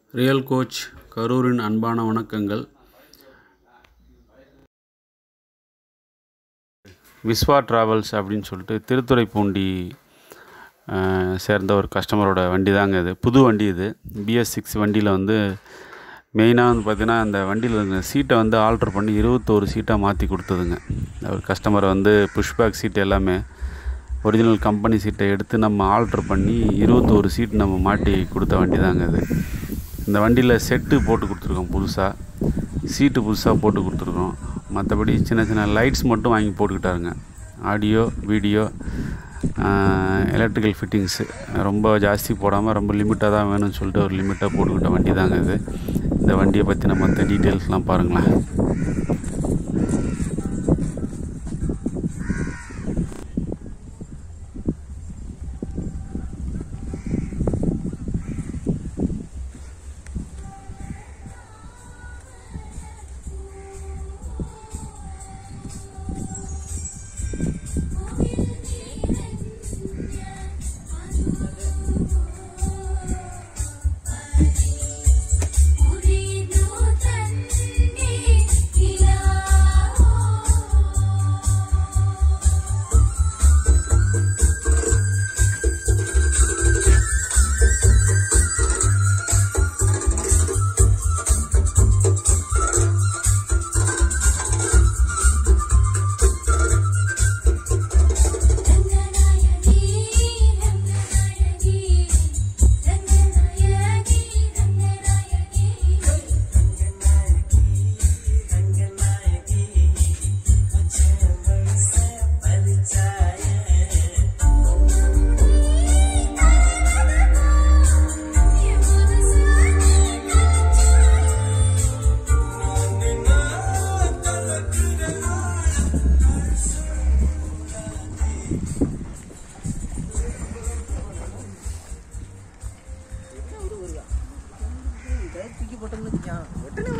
Real coach கரூரின் அன்பான வணக்கங்கள் Vishwa travels அப்படின்னு சொல்லிட்டு திருத்துறைப்பூண்டி அஹ், சேர்ந்த ஒரு கஸ்டமரோட வண்டி தாங்க இது புது வண்டி இது பிஎஸ் சிக்ஸ் வண்டியில் வந்து மெயினாக வந்து பார்த்திங்கன்னா அந்த வண்டியில் இருந்த சீட்டை வந்து ஆல்ட்ரு பண்ணி இருபத்தோரு சீட்டாக மாற்றி கொடுத்ததுங்க ஒரு கஸ்டமரை வந்து புஷ்பேக் சீட் எல்லாமே ஒரிஜினல் கம்பெனி சீட்டை எடுத்து நம்ம ஆல்ட்ரு பண்ணி இருபத்தோரு சீட் நம்ம மாட்டி கொடுத்த வண்டி தாங்க இது இந்த வண்டியில் செட்டு போட்டு கொடுத்துருக்கோம் புதுசாக சீட்டு புதுசாக போட்டு கொடுத்துருக்கோம் மற்றபடி சின்ன சின்ன லைட்ஸ் மட்டும் வாங்கி போட்டுக்கிட்டாருங்க ஆடியோ வீடியோ எலக்ட்ரிக்கல் ஃபிட்டிங்ஸு ரொம்ப ஜாஸ்தி போடாமல் ரொம்ப லிமிட்டாக தான் வேணும்னு சொல்லிட்டு ஒரு லிமிட்டாக போட்டுக்கிட்ட வண்டி தாங்க இது இந்த வண்டியை பற்றின மற்ற டீட்டெயில்ஸ்லாம் பாருங்களேன் أريد تني إله ரங்கநாயகி ரங்கநாயகி ரங்கநாயகி ரங்கநாயகி தூக்கி போட்டோம்னு வச்சுக்கோங்க. உடனே